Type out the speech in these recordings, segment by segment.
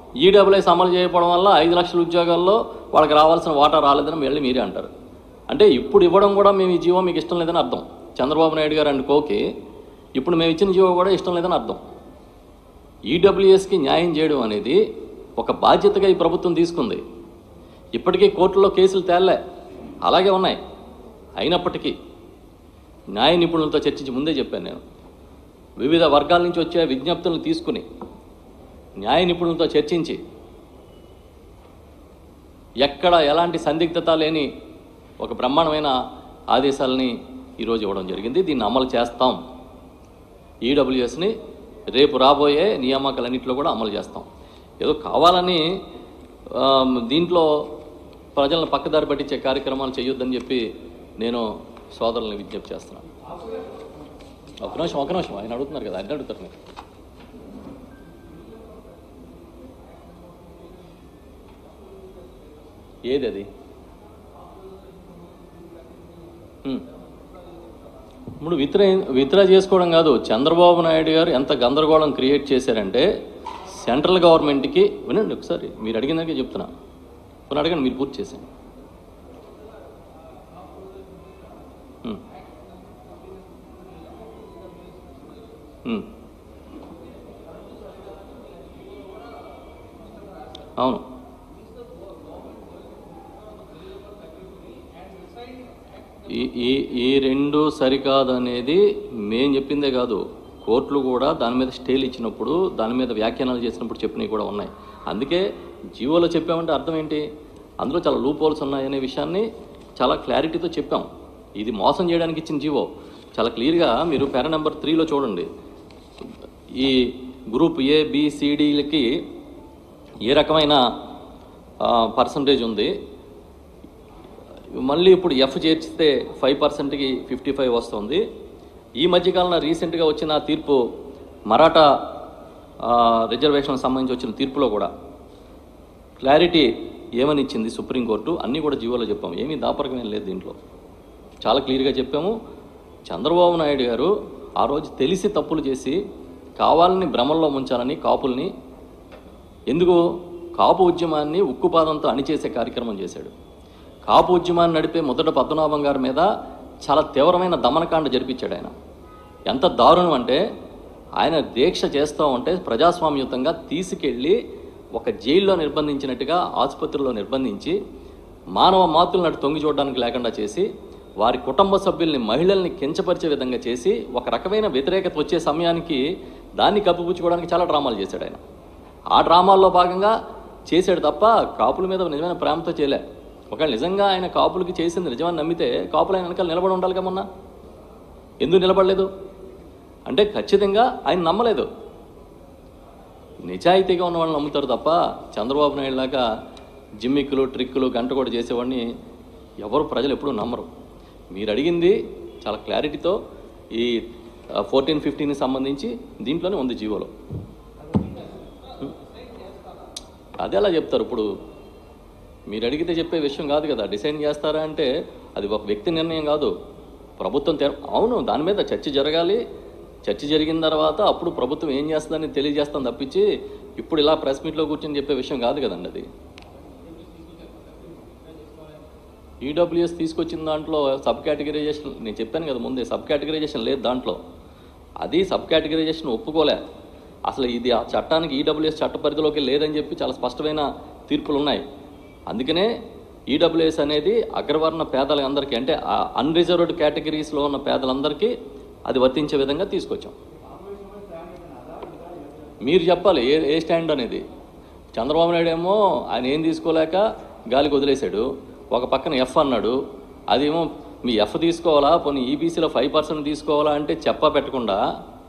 EWS అమలు చేయకపోవడం వల్ల ఐదు లక్షల ఉద్యోగాల్లో వాళ్ళకి రావాల్సిన వాటా రాలేదని వెళ్ళి మీరే అంటారు అంటే ఇప్పుడు ఇవ్వడం కూడా మేము ఈ జీవో మీకు ఇష్టం లేదని అర్థం చంద్రబాబు నాయుడు గారు అండ్ కోకి ఇప్పుడు మేము ఇచ్చిన జీవో కూడా ఇష్టం లేదని అర్థం ఈడబ్ల్యూఎస్కి న్యాయం చేయడం అనేది ఒక బాధ్యతగా ఈ ప్రభుత్వం తీసుకుంది ఇప్పటికీ కోర్టులో కేసులు తేలే అలాగే ఉన్నాయి అయినప్పటికీ న్యాయ నిపుణులతో చర్చించి ముందే చెప్పాను నేను వివిధ వర్గాల నుంచి వచ్చే విజ్ఞప్తులను తీసుకుని న్యాయ నిపుణులతో చర్చించి ఎక్కడ ఎలాంటి సందిగ్ధత లేని ఒక బ్రహ్మాండమైన ఆదేశాలని ఈరోజు ఇవ్వడం జరిగింది దీన్ని అమలు చేస్తాం ఈడబ్ల్యూఎస్ని రేపు రాబోయే నియామకాలన్నింటిలో కూడా అమలు చేస్తాం ఏదో కావాలని ఆమ్, దీంట్లో ప్రజలను పక్కదారి పట్టించే కార్యక్రమాలు చేయొద్దని చెప్పి నేను సోదరులను విజ్ఞప్తి చేస్తున్నాను ఒక నిమిషం ఒక నిమిషం ఆయన అడుగుతున్నారు కదా ఆయన అడుగుతారు మీరు ఏది అది హ్మ్. ఇప్పుడు విత్డ్రా విత్డ్రా చేసుకోవడం కాదు చంద్రబాబు నాయుడు గారు ఎంత గందరగోళం క్రియేట్ చేశారంటే సెంట్రల్ గవర్నమెంట్కి వినండి ఒకసారి మీరు అడిగినాకే చెప్తున్నా కొన్ని అడగండి మీరు పూర్తి చేశాను హ్మ్. హ్మ్. అవును ఈ ఈ ఈ రెండు సరికాదు అనేది మేం చెప్పిందే కాదు కోర్టులు కూడా దాని మీద స్టేలు ఇచ్చినప్పుడు దాని మీద వ్యాఖ్యానాలు చేసినప్పుడు చెప్పినవి కూడా ఉన్నాయి అందుకే జీవోలో చెప్పామంటే అర్థం ఏంటి అందులో చాలా లూప్ హోల్స్ ఉన్నాయనే విషయాన్ని చాలా క్లారిటీతో చెప్పాం ఇది మోసం చేయడానికి ఇచ్చిన జీవో చాలా క్లియర్గా మీరు పారా నెంబర్ త్రీలో చూడండి ఈ గ్రూప్ ఏ బిసిడీలకి ఏ రకమైన పర్సంటేజ్ ఉంది మళ్ళీ ఇప్పుడు ఎఫ్ చేర్చితే ఫైవ్ పర్సెంట్కి ఫిఫ్టీ ఫైవ్ వస్తుంది ఈ మధ్యకాలంలో రీసెంట్గా వచ్చిన తీర్పు మరాఠా రిజర్వేషన్ సంబంధించి వచ్చిన తీర్పులో కూడా క్లారిటీ ఏమని ఇచ్చింది సుప్రీంకోర్టు అన్నీ కూడా జీవోలో చెప్పాము ఏమీ దాపరకమేం లేదు దీంట్లో చాలా క్లియర్గా చెప్పాము చంద్రబాబు నాయుడు గారు ఆ రోజు తెలిసి తప్పులు చేసి కావాలని భ్రమల్లో ముంచాలని కాపుల్ని ఎందుకు కాపు ఉద్యమాన్ని ఉక్కుపాదంతో అణిచేసే కార్యక్రమం చేశాడు కాపు ఉద్యమాన్ని నడిపే మొదట పద్మనాభం గారి మీద చాలా తీవ్రమైన దమనకాండ జరిపించాడు ఆయన ఎంత దారుణం అంటే ఆయన దీక్ష చేస్తూ ఉంటే ప్రజాస్వామ్యుతంగా తీసుకెళ్ళి ఒక జైల్లో నిర్బంధించినట్టుగా ఆసుపత్రిలో నిర్బంధించి మానవ మాతులను అటు తొంగి చూడడానికి లేకుండా చేసి వారి కుటుంబ సభ్యుల్ని మహిళల్ని కించపరిచే విధంగా చేసి ఒక రకమైన వ్యతిరేకత వచ్చే సమయానికి దాన్ని కప్పిపుచ్చుకోవడానికి చాలా డ్రామాలు చేశాడు ఆయన ఆ డ్రామాల్లో భాగంగా చేశాడు తప్ప కాపుల మీద నిజమైన ప్రేమతో చేయలే ఒకవేళ నిజంగా ఆయన కాపులకి చేసింది నిజమని నమ్మితే కాపులు ఆయన వెనకాల నిలబడి ఉండాలిగా మొన్న ఎందుకు నిలబడలేదు అంటే ఖచ్చితంగా ఆయన నమ్మలేదు నిజాయితీగా ఉన్న వాళ్ళని నమ్ముతారు తప్ప చంద్రబాబు నాయుడు లాగా జిమ్మిక్కులు ట్రిక్కులు గంట కూడా చేసేవాడిని ఎవరు ప్రజలు ఎప్పుడూ నమ్మరు మీరు అడిగింది చాలా క్లారిటీతో ఈ ఫోర్టీన్ ఫిఫ్టీన్కి సంబంధించి దీంట్లోనే ఉంది జీవోలో అదే అలా చెప్తారు ఇప్పుడు మీరు అడిగితే చెప్పే విషయం కాదు కదా డిసైడ్ చేస్తారా అంటే అది ఒక వ్యక్తి నిర్ణయం కాదు ప్రభుత్వం తెర- అవును దాని మీద చర్చ జరగాలి చర్చ జరిగిన తర్వాత అప్పుడు ప్రభుత్వం ఏం చేస్తుందని తెలియజేస్తాం తప్పించి ఇప్పుడు ఇలా ప్రెస్ మీట్లో కూర్చొని చెప్పే విషయం కాదు కదండి అది ఈడబ్ల్యూఎస్ తీసుకొచ్చిన దాంట్లో సబ్ కేటగిరైజేషన్ నేను చెప్పాను కదా ముందే సబ్ కేటగిరైజేషన్ లేదు దాంట్లో అది సబ్ కేటగిరైజేషన్ ఒప్పుకోలే అసలు ఇది ఆ చట్టానికి ఈడబ్ల్యూఎస్ చట్ట పరిధిలోకి లేదని చెప్పి చాలా స్పష్టమైన తీర్పులు ఉన్నాయి అందుకనే ఈడబ్ల్యూఎస్ అనేది అగ్రవర్ణ పేదలందరికీ అంటే అన్రిజర్వ్డ్ కేటగిరీస్లో ఉన్న పేదలందరికీ అది వర్తించే విధంగా తీసుకొచ్చాం మీరు చెప్పాలి ఏ ఏ స్టాండ్ అనేది చంద్రబాబు నాయుడు ఏమో ఆయన ఏం తీసుకోలేక గాలికి వదిలేశాడు ఒక పక్కన ఎఫ్ అన్నాడు అదేమో మీ ఎఫ్ తీసుకోవాలా పోనీ ఈబీసీలో ఫైవ్ పర్సెంట్ తీసుకోవాలా అంటే చెప్పా పెట్టకుండా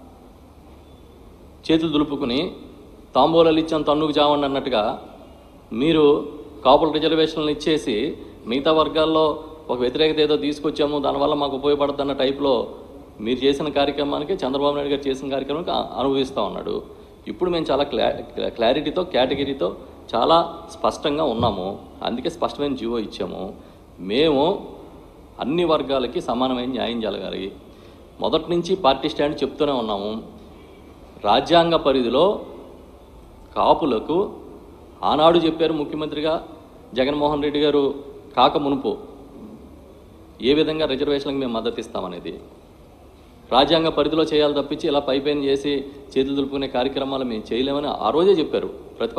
చేతులు దులుపుకుని తాంబూలాలు ఇచ్చాం తన్నుకు చావండి అన్నట్టుగా మీరు కాపుల రిజర్వేషన్లు ఇచ్చేసి మిగతా వర్గాల్లో ఒక వ్యతిరేకత ఏదో తీసుకొచ్చాము దానివల్ల మాకు ఉపయోగపడుతుంది అన్న టైప్లో మీరు చేసిన కార్యక్రమానికి చంద్రబాబు నాయుడు గారు చేసిన కార్యక్రమానికి అ- అనుభవిస్తూ ఉన్నాడు ఇప్పుడు మేము చాలా క్లా క్లారిటీతో కేటగిరీతో చాలా స్పష్టంగా ఉన్నాము అందుకే స్పష్టమైన జీవో ఇచ్చాము మేము అన్ని వర్గాలకి సమానమైన న్యాయం జరగాలి మొదటి నుంచి పార్టీ స్టాండ్ చెప్తూనే ఉన్నాము రాజ్యాంగ పరిధిలో కాపులకు ఆనాడు చెప్పారు ముఖ్యమంత్రిగా జగన్మోహన్ రెడ్డి గారు కాక మునుపు ఏ విధంగా రిజర్వేషన్లకు మేము మద్దతు ఇస్తామనేది రాజ్యాంగ పరిధిలో చేయాలి తప్పించి ఇలా పైపైన చేసి చేతులు దులుపుకునే కార్యక్రమాలు మేము చేయలేమని ఆ రోజే చెప్పారు ప్రతిపక్ష